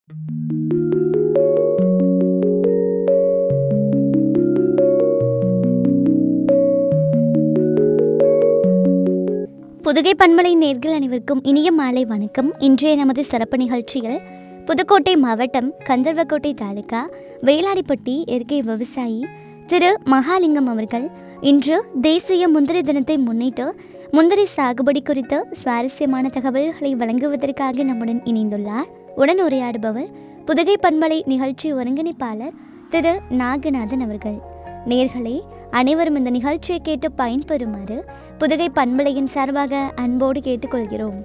புதுகை பண்பலை நேர்கள் அனைவருக்கும் இனிய மாலை வணக்கம் இன்றைய நமது சிறப்பு நிகழ்ச்சியில் புதுக்கோட்டை மாவட்டம் கந்தர்வக்கோட்டை தாலுகா வேளாடிப்பட்டி இயற்கை விவசாயி திரு மகாலிங்கம் அவர்கள் இன்று தேசிய முந்திரி தினத்தை முன்னிட்டு முந்திரி சாகுபடி குறித்த சுவாரஸ்யமான தகவல்களை வழங்குவதற்காக நம்முடன் இணைந்துள்ளார் உடன் உரையாடுபவர் புதுகை பண்பலை நிகழ்ச்சி ஒருங்கிணைப்பாளர் திரு நாகநாதன் அவர்கள் நேர்களே அனைவரும் இந்த நிகழ்ச்சியை கேட்டு பயன்பெறுமாறு புதுகை பண்பலையின் சார்பாக அன்போடு கேட்டுக்கொள்கிறோம்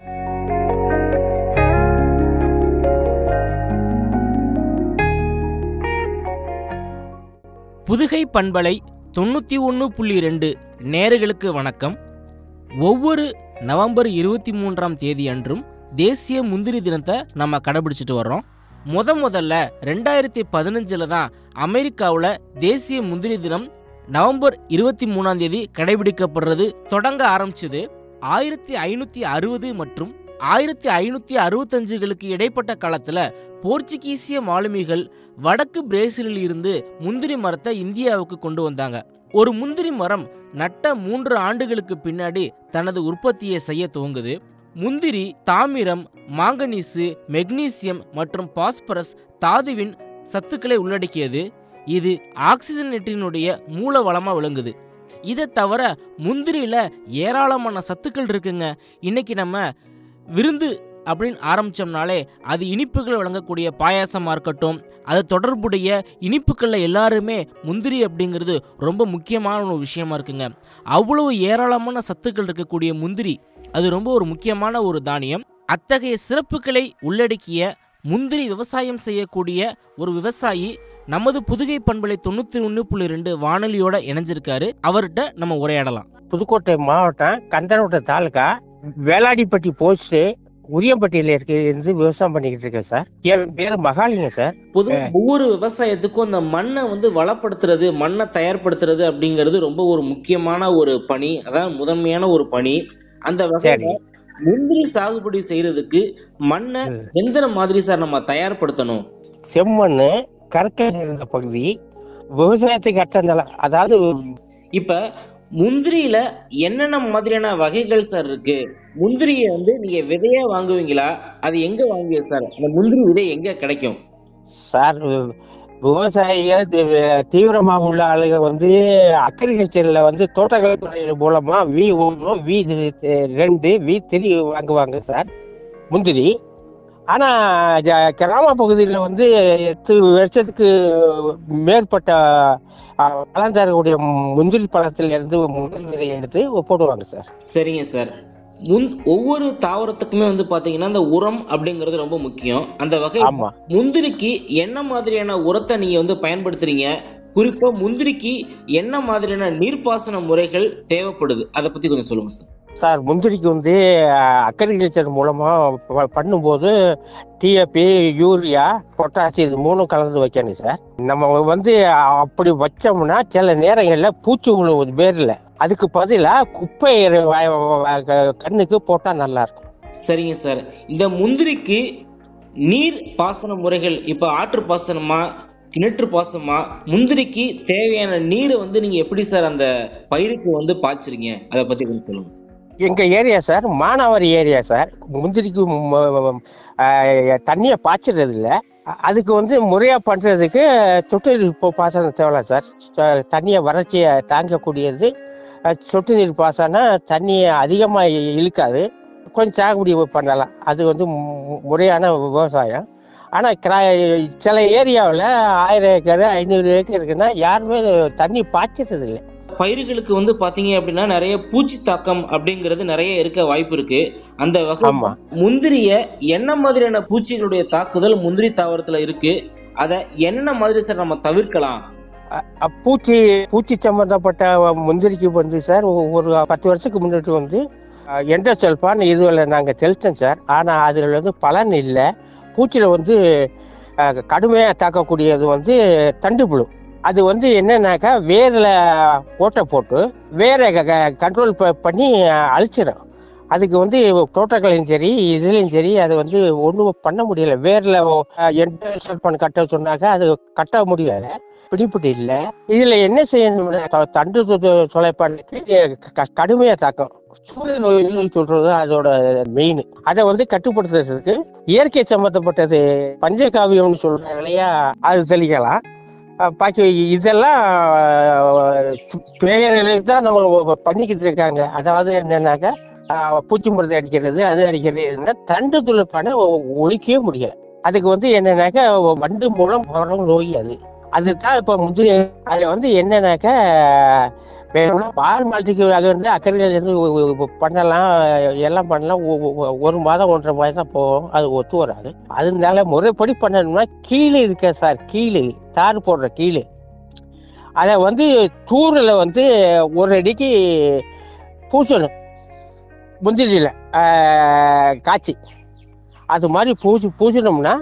புதுகை பண்பலை தொண்ணூற்றி ஒன்று புள்ளி ரெண்டு நேர்களுக்கு வணக்கம் ஒவ்வொரு நவம்பர் இருபத்தி மூன்றாம் தேதி அன்றும் தேசிய முந்திரி தினத்தை நம்ம கடைபிடிச்சிட்டு வர்றோம் முத முதல்ல ரெண்டாயிரத்தி பதினஞ்சில் தான் அமெரிக்காவில் தேசிய முந்திரி தினம் நவம்பர் இருபத்தி மூணாம் தேதி கடைபிடிக்கப்படுறது தொடங்க ஆரம்பிச்சது ஆயிரத்தி ஐநூற்றி அறுபது மற்றும் ஆயிரத்தி ஐநூற்றி அறுபத்தஞ்சுகளுக்கு இடைப்பட்ட காலத்தில் போர்ச்சுகீசிய மாலுமிகள் வடக்கு பிரேசிலில் இருந்து முந்திரி மரத்தை இந்தியாவுக்கு கொண்டு வந்தாங்க ஒரு முந்திரி மரம் நட்ட மூன்று ஆண்டுகளுக்கு பின்னாடி தனது உற்பத்தியை செய்ய துவங்குது முந்திரி தாமிரம் மாங்கனீசு மெக்னீசியம் மற்றும் பாஸ்பரஸ் தாதுவின் சத்துக்களை உள்ளடக்கியது இது ஆக்சிஜனேட்டினுடைய மூல வளமாக விளங்குது இதை தவிர முந்திரியில் ஏராளமான சத்துக்கள் இருக்குங்க இன்னைக்கு நம்ம விருந்து அப்படின்னு ஆரம்பித்தோம்னாலே அது இனிப்புகள் வழங்கக்கூடிய பாயாசமாக இருக்கட்டும் அது தொடர்புடைய இனிப்புகளில் எல்லாருமே முந்திரி அப்படிங்கிறது ரொம்ப முக்கியமான ஒரு விஷயமா இருக்குங்க அவ்வளவு ஏராளமான சத்துக்கள் இருக்கக்கூடிய முந்திரி அது ரொம்ப ஒரு முக்கியமான ஒரு தானியம் அத்தகைய சிறப்புகளை உள்ளடக்கிய முந்திரி விவசாயம் செய்யக்கூடிய ஒரு விவசாயி நமது புதுகை பண்பலை தொண்ணூற்றி ஒன்று புள்ளி ரெண்டு வானொலியோட இணைஞ்சிருக்காரு அவர்கிட்ட நம்ம உரையாடலாம் புதுக்கோட்டை மாவட்டம் கந்தரோட்டை தாலுக்கா வேளாடிப்பட்டி போஸ்ட் உரியம்பட்டியில இருக்க இருந்து விவசாயம் பண்ணிக்கிட்டு இருக்கேன் சார் என் பேர் மகாலிங்க சார் பொதுவா ஒவ்வொரு விவசாயத்துக்கும் அந்த மண்ணை வந்து வளப்படுத்துறது மண்ணை தயார்படுத்துறது அப்படிங்கிறது ரொம்ப ஒரு முக்கியமான ஒரு பணி அதான் முதன்மையான ஒரு பணி அந்த சரி வகையில முந்திரி சாகுபடி செய்யறதுக்கு மண்ணை ம். எந்த மாதிரி சார் நம்ம தயார்படுத்தணும் செம்மண் கற்கரை இருந்த பகுதி விவசாயத்துக்கு அற்ற நிலம் அதாவது இப்ப முந்திரியில என்னென்ன மாதிரியான வகைகள் சார் இருக்கு முந்திரியை வந்து நீங்க விதையா வாங்குவீங்களா அது எங்க வாங்குவீங்க சார் அந்த முந்திரி விதை எங்க கிடைக்கும் சார் விவசாயிகள் தி- தீவிரமா உள்ள ஆளுங்க வந்து அக்ரிகல்ச்சர்ல வந்து தோட்டக்கலைத்துறை மூலமா வி ஒன்று வி ரெண்டு வி த்ரீ வாங்குவாங்க சார் முந்திரி ஆனா ஜ- கிராம பகுதியில் வந்து எட்டு வருஷத்துக்கு மேற்பட்ட அஹ், பழம் தரக்கூடிய முந்திரி பழத்துல இருந்து முந்திரி விதையை எடுத்து போடுவாங்க சார் சரிங்க சார் முன் ஒவ்வொரு தாவரத்துக்குமே வந்து பாத்தீங்கன்னா இந்த உரம் அப்படிங்கிறது ரொம்ப முக்கியம் அந்த வகை ஆமா முந்திரிக்கு என்ன மாதிரியான உரத்தை நீங்க வந்து பயன்படுத்துறீங்க குறிப்பா முந்திரிக்கு என்ன மாதிரியான நீர்ப்பாசன முறைகள் தேவைப்படுது அதை பத்தி கொஞ்சம் சொல்லுங்க சார் சார் முந்திரிக்கு வந்து அக்ரிகல்ச்சர் மூலமா ப- பண்ணும்போது டிஏபி யூரியா பொட்டாசி இது மூணும் கலந்து வைக்கணும் சார் நம்ம வந்து அப்படி வச்சோம்னா சில நேரங்களில் பூச்சி உழுவுது பேரில் அதுக்கு பதிலாக குப்பை வ- வ- க- கண்ணுக்கு போட்டால் நல்லா இருக்கும் சரிங்க சார் இந்த முந்திரிக்கு நீர் பாசன முறைகள் இப்ப ஆற்று பாசனமா கிணற்று பாசனமா முந்திரிக்கு தேவையான நீரை வந்து நீங்க எப்படி சார் அந்த பயிருக்கு வந்து பாய்ச்சுறீங்க அதை பத்தி கொஞ்சம் சொல்லுங்க எங்க ஏரியா சார் மானாவாரி ஏரியா சார் முந்திரிக்கு ம- ஆஹ் தண்ணியை பாய்ச்சறது இல்ல அ- அதுக்கு வந்து முறையா பண்றதுக்கு சொட்டு நீர் பா- பாசனம் தேவை சார் ச- தண்ணியை வறட்சியை தாங்கக்கூடியது அஹ் சொட்டு நீர் பாசனம் தண்ணியை அதிகமா இ- இழுக்காது கொஞ்சம் சாகுபடி பண்ணலாம் அது வந்து மு- முறையான விவசாயம் ஆனா கிரா சில ஏரியாவில் ஆயிரம் ஏக்கர் ஐநூறு ஏக்கர் இருக்குன்னா யாருமே தண்ணி பாய்ச்சறது இல்லை பயிர்களுக்கு வந்து பாத்தீங்க அப்படின்னா நிறைய பூச்சி தாக்கம் அப்படிங்கிறது நிறைய இருக்க வாய்ப்பு இருக்கு அந்த வகை ஆமா முந்திரிய என்ன மாதிரியான பூச்சிகளுடைய தாக்குதல் முந்திரி தாவரத்துல இருக்கு அதை என்ன மாதிரி சார் நம்ம தவிர்க்கலாம் அ- அ- பூச்சி பூச்சி சம்பந்தப்பட்ட முந்திரிக்கு வந்து சார் ஒ- ஒரு பத்து வருஷத்துக்கு முன்னாடி வந்து எண்டோசல்ஃபான் இதுல நாங்கள் தெளித்தோம் சார் ஆனால் அதில் வந்து பலன் இல்லை பூச்சியில் வந்து அஹ், கடுமையா தாக்கக்கூடியது வந்து தண்டுப்புழு அது வந்து என்னன்னாக்கா வேரில் ஓட்டை போட்டு வேரை கண்ட்ரோல் பண்ணி அழிச்சிடும் அதுக்கு வந்து தோட்டக்கலையும் சரி இதுலயும் சரி அது வந்து ஒன்றும் பண்ண முடியல வேர்ல எந்த பண்ண கட்ட சொன்னாக்க அது கட்ட முடியல பிடிப்பட்டு இல்லை இதுல என்ன செய்யணும்னா த- தண்டு தொ- தொலைப்பாடுக்கு க- கடுமையா தாக்கம் சூரிய நோய்னு சொல்றது அதோட மெயின் அதை வந்து கட்டுப்படுத்துறதுக்கு இயற்கை சம்பந்தப்பட்டது பஞ்சகாவியம்னு சொல்றாங்க இல்லையா அது தெளிக்கலாம் அஹ் பாக்கி இதெல்லாம் பேரளவுக்கு தான் நம்ம பண்ணிக்கிட்டு இருக்காங்க அதாவது என்னன்னாக்க அஹ் பூச்சி மருந்து அடிக்கிறது அது அடிக்கிறது தண்டு துளைப்பான ஒழிக்கவே முடியாது அதுக்கு வந்து என்னன்னாக்கா வண்டு மூலம் வரும் நோய் அது அதுதான் இப்ப முந்திரி அது வந்து என்னன்னாக்கா வேணும்னா பால் மாட்டுக்கு அது வந்து அக்கறையில இருந்து ஒ- ஒ- ஒ- பண்ணலாம் எல்லாம் பண்ணலாம் ஒ- ஒ- ஒரு மாதம் ஒன்றரை மாதம் தான் போகும் அது ஒத்து வராது அதனால முறைப்படி பண்ணணும்னா கீழே இருக்க சார் கீழே தார் போடுற கீழே அதை வந்து தூரில் வந்து ஒரு அடிக்கு பூசணும் முந்திரியில் காய்ச்சி அது மாதிரி பூசி பூசினோம்னா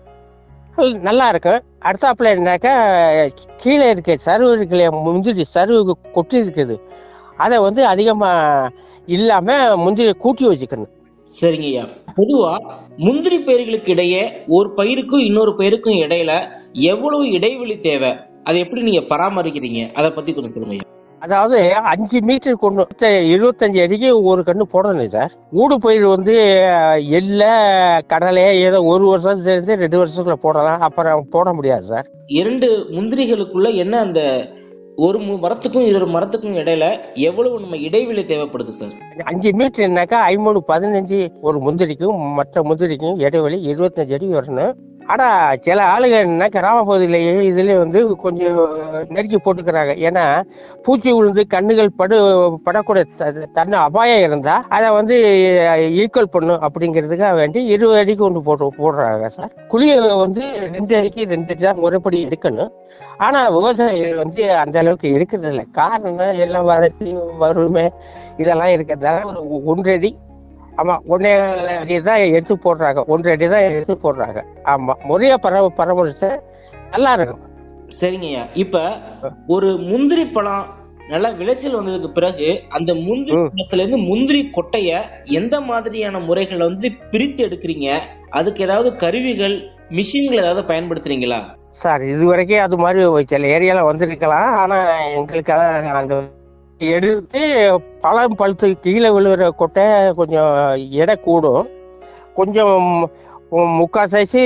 அது நல்லா இருக்கும் அடுத்தாப்புல என்னக்கா கீழே இருக்க சருவு இருக்கு இல்லையா முந்திரி சருவு கொட்டி இருக்குது அதை வந்து அதிகமாக இல்லாமல் முந்திரியை கூட்டி வச்சுக்கணும் சரிங்க ஐயா பொதுவா முந்திரி பயிர்களுக்கு இடையே ஒரு பயிருக்கும் இன்னொரு பயிருக்கும் இடையில எவ்வளவு இடைவெளி தேவை அதை எப்படி நீங்க பராமரிக்கிறீங்க அதை பத்தி கொஞ்சம் சொல்லுங்க ஐயா அதாவது அஞ்சு மீட்டர் கொண்டு இருபத்தஞ்சு அடிக்கு ஒரு கண்ணு போடணும் சார் ஊடு பயிர் வந்து எள்ள கடலை ஏதோ ஒரு வருஷத்துல இருந்து ரெண்டு வருஷத்துல போடலாம் அப்புறம் போட முடியாது சார் இரண்டு முந்திரிகளுக்குள்ள என்ன அந்த ஒரு மு- மரத்துக்கும் இன்னொரு மரத்துக்கும் இடையில எவ்வளவு நம்ம இடைவெளி தேவைப்படுது சார் அஞ்சு மீட்டர்னாக்கா ஐமூணு பதினஞ்சு ஒரு முந்திரிக்கும் மற்ற முந்திரிக்கும் இடைவெளி இருபத்தஞ்சு அடி வரணும் ஆனா சில ஆளுங்க என்ன கிராம பகுதியிலேயே இதுல வந்து கொஞ்சம் நெருக்கி போட்டுக்கிறாங்க ஏன்னா பூச்சி விழுந்து கண்ணுகள் படு படக்கூடிய த- தன்னை அபாயம் இருந்தா அதை வந்து ஈக்குவல் பண்ணும் அப்படிங்கிறதுக்காக வேண்டி இருபது அடிக்கு ஒன்று போட்டு போடுறாங்க சார் குழியை வந்து ரெண்டு அடிக்கு ரெண்டு அடி தான் முறைப்படி எடுக்கணும் ஆனா விவசாயிகள் வந்து அந்த அளவுக்கு எடுக்கிறது இல்லை காரணம் எல்லாம் வறட்சி வறுமை இதெல்லாம் இருக்கிறதால ஒரு ஒன்றடி ஆமா ஒன்னே அடி தான் எடுத்து போடுறாங்க ஒன்றரை அடி தான் எடுத்து போடுறாங்க ஆமா முறையா பர பராமரிச்சா நல்லா இருக்கும் சரிங்க ஐயா இப்ப ஒரு முந்திரி பழம் நல்லா விளைச்சல் வந்ததுக்கு பிறகு அந்த முந்திரி ம். பழத்துல இருந்து முந்திரி கொட்டைய எந்த மாதிரியான முறைகளை வந்து பிரித்து எடுக்கிறீங்க அதுக்கு ஏதாவது கருவிகள் மிஷின்கள் ஏதாவது பயன்படுத்துறீங்களா சார் இது வரைக்கும் அது மாதிரி சில ஏரியால வந்திருக்கலாம் ஆனா எங்களுக்கெல்லாம் அந்த எடுத்து பழம் பழுத்து கீழே விழுகிற கொட்டை கொஞ்சம் எடை கூடும் கொஞ்சம் மு- முக்கால் சைஸு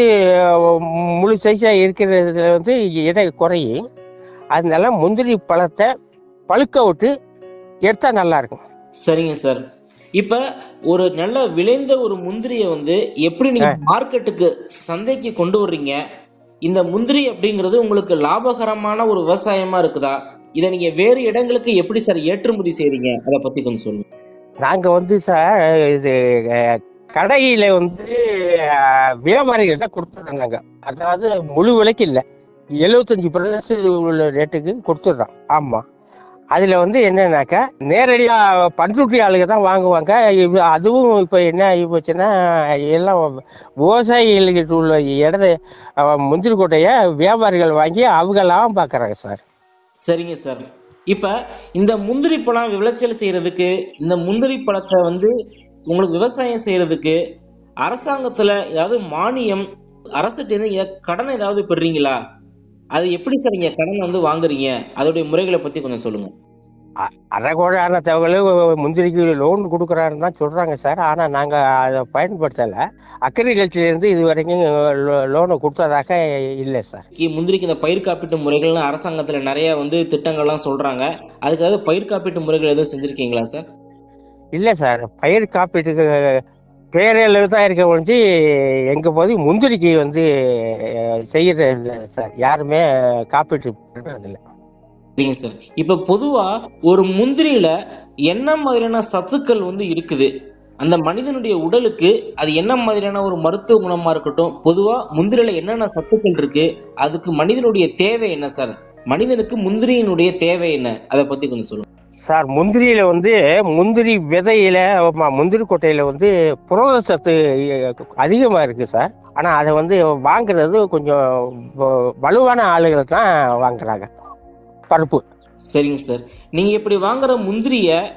முழு சைஸாக இருக்கிறதுல வந்து எடை குறையும் அதனால முந்திரி பழத்தை பழுக்க விட்டு எடுத்தா நல்லா இருக்கும் சரிங்க சார் இப்ப ஒரு நல்ல விளைந்த ஒரு முந்திரியை வந்து எப்படி நீங்க மார்க்கெட்டுக்கு சந்தைக்கு கொண்டு வர்றீங்க இந்த முந்திரி அப்படிங்கிறது உங்களுக்கு லாபகரமான ஒரு விவசாயமா இருக்குதா இதை நீங்க வேறு இடங்களுக்கு எப்படி சார் ஏற்றுமதி செய்றீங்க அதை பத்தி கொஞ்சம் சொல்லுங்க நாங்க வந்து சார் இது அஹ், கடையில வந்து அஹ், வியாபாரிகள்ட்ட கொடுத்துட்றோம் நாங்க அதாவது முழு விலைக்கு இல்லை எழுபத்தஞ்சு பர்சன்ட் உள்ள ரேட்டுக்கு கொடுத்துட்றோம் ஆமா அதுல வந்து என்னன்னாக்கா நேரடியா பண்ருட்டி ஆளுங்க தான் வாங்குவாங்க இப்ப அதுவும் இப்ப என்ன ஆகி போச்சுன்னா எல்லாம் விவசாயிகளுக்கு உள்ள இடத்த அஹ், முந்திரி கொட்டைய வியாபாரிகள் வாங்கி அவங்க லாபம் பார்க்கறாங்க சார் சரிங்க சார் இப்ப இந்த முந்திரி பழம் விளைச்சல் செய்யறதுக்கு இந்த முந்திரி பழத்தை வந்து உங்களுக்கு விவசாயம் செய்யறதுக்கு அரசாங்கத்துல ஏதாவது மானியம் அரசுகிட்ட இருந்து ஏதாவது கடன் ஏதாவது பெறுறீங்களா அது எப்படி சார் நீங்க கடன் வந்து வாங்குறீங்க அதோடைய முறைகளை பத்தி கொஞ்சம் சொல்லுங்க அரைகோடான தகவல் முந்திரிக்கு லோன் கொடுக்குறாருன்னு தான் சொல்றாங்க சார் ஆனா நாங்க அதை பயன்படுத்தல அக்ரிகல்ச்சர்ல இருந்து இது வரைக்கும் லோனை கொடுத்ததாக இல்லை சார் கி- முந்திரிக்கு இந்த பயிர் காப்பீட்டு முறைகள்னு அரசாங்கத்துல நிறைய வந்து திட்டங்கள்லாம் சொல்றாங்க அதுக்காக பயிர் காப்பீட்டு முறைகள் எதுவும் செஞ்சிருக்கீங்களா சார் இல்லை சார் பயிர் காப்பீட்டுக்கு பேரளவு தான் இருக்க ஒழிஞ்சு எங்க பகுதி முந்திரிக்கு வந்து அஹ், செய்யறது இல்லை சார் யாருமே காப்பீட்டு பண்றது இல்லை சரிங்க சார் இப்ப பொதுவா ஒரு முந்திரியில என்ன மாதிரியான சத்துக்கள் வந்து இருக்குது அந்த மனிதனுடைய உடலுக்கு அது என்ன மாதிரியான ஒரு மருத்துவ குணமா இருக்கட்டும் பொதுவா முந்திரியில என்னென்ன சத்துக்கள் இருக்கு அதுக்கு மனிதனுடைய தேவை என்ன சார் மனிதனுக்கு முந்திரியினுடைய தேவை என்ன அதை பத்தி கொஞ்சம் சொல்லுங்க சார் முந்திரியில வந்து முந்திரி விதையில ஆமா, முந்திரி கொட்டையில வந்து புரத சத்து அதிகமா இருக்கு சார் ஆனா அதை வந்து வாங்குறது கொஞ்சம் வ- வலுவான ஆளுகள் தான் வாங்குறாங்க பருப்பு சரிங்க சார் நீங்க இப்படி வாங்குற முந்திரிய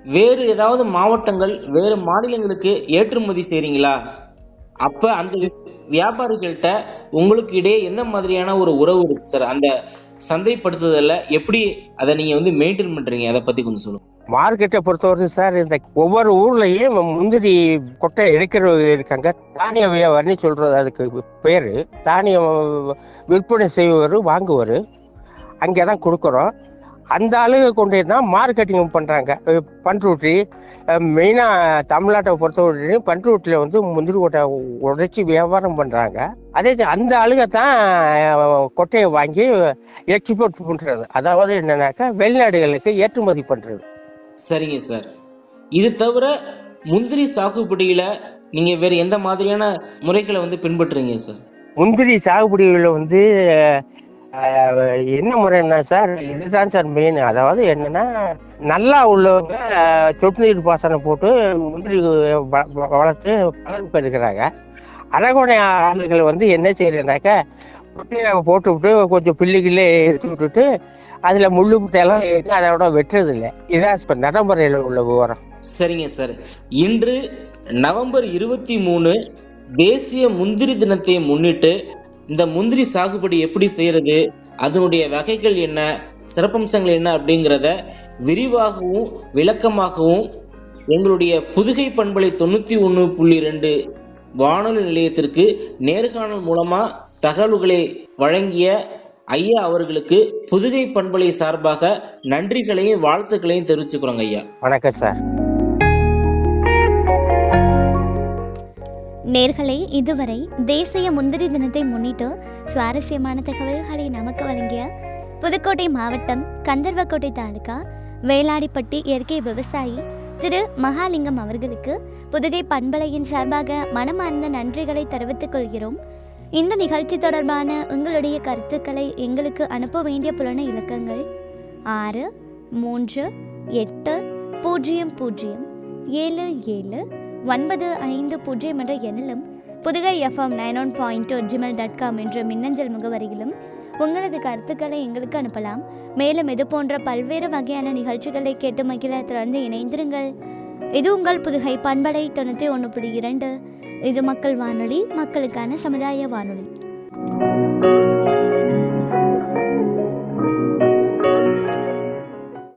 வேறு ஏதாவது மாவட்டங்கள் வேறு மாநிலங்களுக்கு ஏற்றுமதி செய்றீங்களா அப்ப அந்த வியாபாரிகள்கிட்ட உங்களுக்கு இடையே எந்த மாதிரியான ஒரு உறவு இருக்கு சார் அந்த சந்தைப்படுத்துதல்ல எப்படி அதை நீங்க வந்து மெயின்டைன் பண்றீங்க அதை பத்தி கொஞ்சம் சொல்லுங்க மார்க்கெட்டை பொறுத்தவரைக்கும் சார் இந்த ஒவ்வொரு ஊர்லயும் முந்திரி கொட்டை எடுக்கிறவங்க இருக்காங்க தானிய வியாபாரின்னு சொல்றது அதுக்கு பேரு தானியம் விற்பனை செய்வர் வாங்குவார் அங்கே தான் கொடுக்குறோம் அந்த ஆளுங்க கொண்டு தான் மார்க்கெட்டிங் பண்ணுறாங்க பண்ருட்டி மெயினாக தமிழ்நாட்டை பொறுத்தவரைக்கும் பண்ருட்டியில் வந்து முந்திரி கொட்டை உடைச்சி வியாபாரம் பண்ணுறாங்க அதே இது அந்த ஆளுங்க தான் அஹ், கொட்டையை வாங்கி எக்ஸ்போர்ட் பண்ணுறது அதாவது என்னன்னாக்கா வெளிநாடுகளுக்கு ஏற்றுமதி பண்ணுறது சரிங்க சார் இது தவிர முந்திரி சாகுபடியில நீங்க வேற எந்த மாதிரியான முறைகளை வந்து பின்பற்றுறீங்க சார் முந்திரி சாகுபடியில் வந்து அஹ், என்ன முறைன்னா சார் இதுதான் சார் மெயின் அதாவது என்னன்னா நல்லா உள்ளவங்க அஹ், சொட்டு நீர் பாசனம் போட்டு முந்திரி வ- வ- வளர்த்து பலன் பெறுகிறாங்க அரகுணை ஆளுகள் வந்து என்ன செய்யறதுனாக்கா கொட்டையை போட்டு விட்டு கொஞ்சம் பில்லுகளே எடுத்து விட்டுட்டு அதுல முள்ளு முட்டையெல்லாம் எடுத்து அதோட வெட்டுறது இல்லை இதான் இப்ப நடைமுறையில் உள்ள விவரம் சரிங்க சார் இன்று நவம்பர் இருபத்தி மூணு தேசிய முந்திரி தினத்தை முன்னிட்டு இந்த முந்திரி சாகுபடி எப்படி செய்யறது அதனுடைய வகைகள் என்ன சிறப்பம்சங்கள் என்ன அப்படிங்கிறத விரிவாகவும் விளக்கமாகவும் எங்களுடைய புதுகை பண்பலை தொண்ணூத்தி ஒன்று புள்ளி ரெண்டு வானொலி நிலையத்திற்கு நேர்காணல் மூலமா தகவல்களை வழங்கிய ஐயா அவர்களுக்கு புதுகை பண்பலை சார்பாக நன்றிகளையும் வாழ்த்துக்களையும் தெரிவிச்சுக்கிறோங்க ஐயா வணக்கம் சார் நேர்களை இதுவரை தேசிய முந்திரி தினத்தை முன்னிட்டு சுவாரஸ்யமான தகவல்களை நமக்கு வழங்கிய புதுக்கோட்டை மாவட்டம் கந்தர்வக்கோட்டை தாலுகா வேளாடிப்பட்டி இயற்கை விவசாயி திரு மகாலிங்கம் அவர்களுக்கு புதுகை பண்பலையின் சார்பாக மனமார்ந்த நன்றிகளை தெரிவித்துக் கொள்கிறோம் இந்த நிகழ்ச்சி தொடர்பான உங்களுடைய கருத்துக்களை எங்களுக்கு அனுப்ப வேண்டிய புலன இலக்கங்கள் ஆறு மூன்று எட்டு பூஜ்ஜியம் பூஜ்ஜியம் ஏழு ஏழு ஒன்பது ஐந்து பூஜ்ஜியம் என்ற எண்ணிலும் Pudugai FM nine one point two Gmail dot com என்ற மின்னஞ்சல் முகவரியிலும் உங்களது கருத்துக்களை எங்களுக்கு அனுப்பலாம் மேலும் இது போன்ற பல்வேறு வகையான நிகழ்ச்சிகளை கேட்டு மகிழ தொடர்ந்து இணைந்திருங்கள் இது உங்கள் புதுகை பண்பலை தொண்ணூற்றி ஒன்று புள்ளி இரண்டு இது மக்கள் வானொலி மக்களுக்கான சமுதாய வானொலி